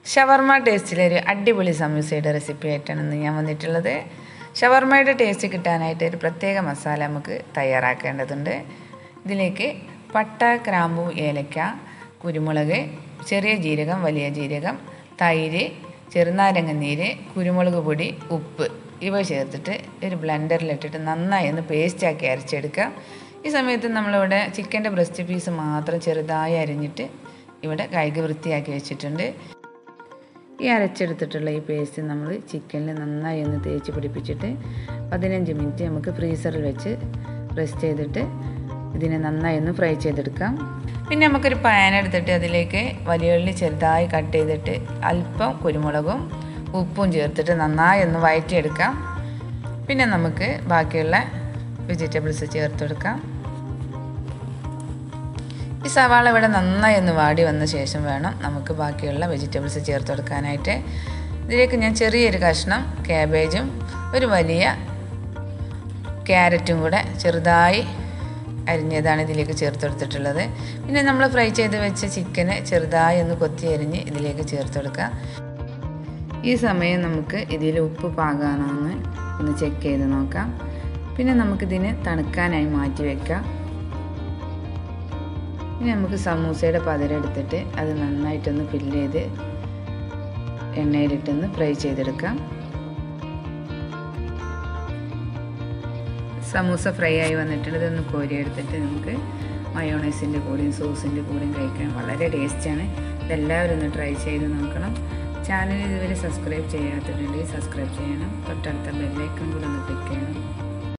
ഷവർമ ടേസ്റ്റിലൊരു അടിപൊളി സമൂസയുടെ റെസിപ്പി ആയിട്ടാണ് ഇന്ന് ഞാൻ വന്നിട്ടുള്ളത് ഷവർമയുടെ ടേസ്റ്റ് കിട്ടാനായിട്ട് ഒരു പ്രത്യേക മസാല നമുക്ക് തയ്യാറാക്കേണ്ടതുണ്ട് ഇതിലേക്ക് പട്ട ഗ്രാമ്പു ഏലക്ക കുരുമുളക് ചെറിയ ജീരകം വലിയ ജീരകം തൈര് ചെറുനാരങ്ങ നീര് കുരുമുളക് പൊടി ഉപ്പ് ഇവ ചേർത്തിട്ട് ഒരു ബ്ലെൻഡറിലിട്ടിട്ട് നന്നായി ഒന്ന് പേസ്റ്റാക്കി അരച്ചെടുക്കുക ഈ സമയത്ത് നമ്മളിവിടെ ചിക്കൻ്റെ ബ്രസ്റ്റ് പീസ് മാത്രം ചെറുതായി അരിഞ്ഞിട്ട് ഇവിടെ കഴുകി വൃത്തിയാക്കി വെച്ചിട്ടുണ്ട് ഈ അരച്ചെടുത്തിട്ടുള്ള ഈ പേസ്റ്റ് നമ്മൾ ചിക്കനിൽ നന്നായി ഒന്ന് തേച്ച് പിടിപ്പിച്ചിട്ട് പതിനഞ്ച് മിനിറ്റ് നമുക്ക് ഫ്രീസറിൽ വെച്ച് റെസ്റ്റ് ചെയ്തിട്ട് ഇതിനെ നന്നായി ഒന്ന് ഫ്രൈ ചെയ്തെടുക്കാം പിന്നെ നമുക്കൊരു പാൻ എടുത്തിട്ട് അതിലേക്ക് വലിയ ഉള്ളി ചെറുതായി കട്ട് ചെയ്തിട്ട് അല്പം കുരുമുളകും ഉപ്പും ചേർത്തിട്ട് നന്നായി ഒന്ന് വഴറ്റിയെടുക്കാം പിന്നെ നമുക്ക് ബാക്കിയുള്ള വെജിറ്റബിൾസ് ചേർത്തെടുക്കാം ഈ സവാള ഇവിടെ നന്നായി ഒന്ന് വാടി വന്ന ശേഷം വേണം നമുക്ക് ബാക്കിയുള്ള വെജിറ്റബിൾസ് ചേർത്ത് കൊടുക്കാനായിട്ട് ഇതിലേക്ക് ഞാൻ ചെറിയൊരു കഷ്ണം ക്യാബേജും ഒരു വലിയ ക്യാരറ്റും കൂടെ ചെറുതായി അരിഞ്ഞതാണ് ഇതിലേക്ക് ചേർത്ത് കൊടുത്തിട്ടുള്ളത് പിന്നെ നമ്മൾ ഫ്രൈ ചെയ്ത് വെച്ച ചിക്കന് ചെറുതായി ഒന്ന് കൊത്തി അരിഞ്ഞ് ഇതിലേക്ക് ചേർത്ത് കൊടുക്കുക ഈ സമയം നമുക്ക് ഇതിൽ ഉപ്പ് പാകാണോന്ന് ഒന്ന് ചെക്ക് ചെയ്ത് നോക്കാം പിന്നെ നമുക്കിതിന് തണുക്കാനായി മാറ്റി വെക്കാം ഇനി നമുക്ക് സമൂസയുടെ പതരം എടുത്തിട്ട് അത് നന്നായിട്ടൊന്ന് ഫില്ല് ചെയ്ത് എണ്ണയിലിട്ടൊന്ന് ഫ്രൈ ചെയ്തെടുക്കാം സമൂസ ഫ്രൈ ആയി വന്നിട്ടുണ്ട് ഇതൊന്ന് കോരിയെടുത്തിട്ട് നമുക്ക് മയോണൈസിൻ്റെ കൂടെയും സോസിൻ്റെ കൂടെയും കഴിക്കാൻ വളരെ ടേസ്റ്റാണ് ഇതെല്ലാവരും ഒന്ന് ട്രൈ ചെയ്ത് നോക്കണം ചാനൽ ഇതുവരെ സബ്സ്ക്രൈബ് ചെയ്യാത്തിട്ടുണ്ടെങ്കിൽ സബ്സ്ക്രൈബ് ചെയ്യണം തൊട്ടടുത്ത ബെല്ലൈക്കൺ കൂടെ ഒന്ന് ക്ലിക്ക് ചെയ്യണം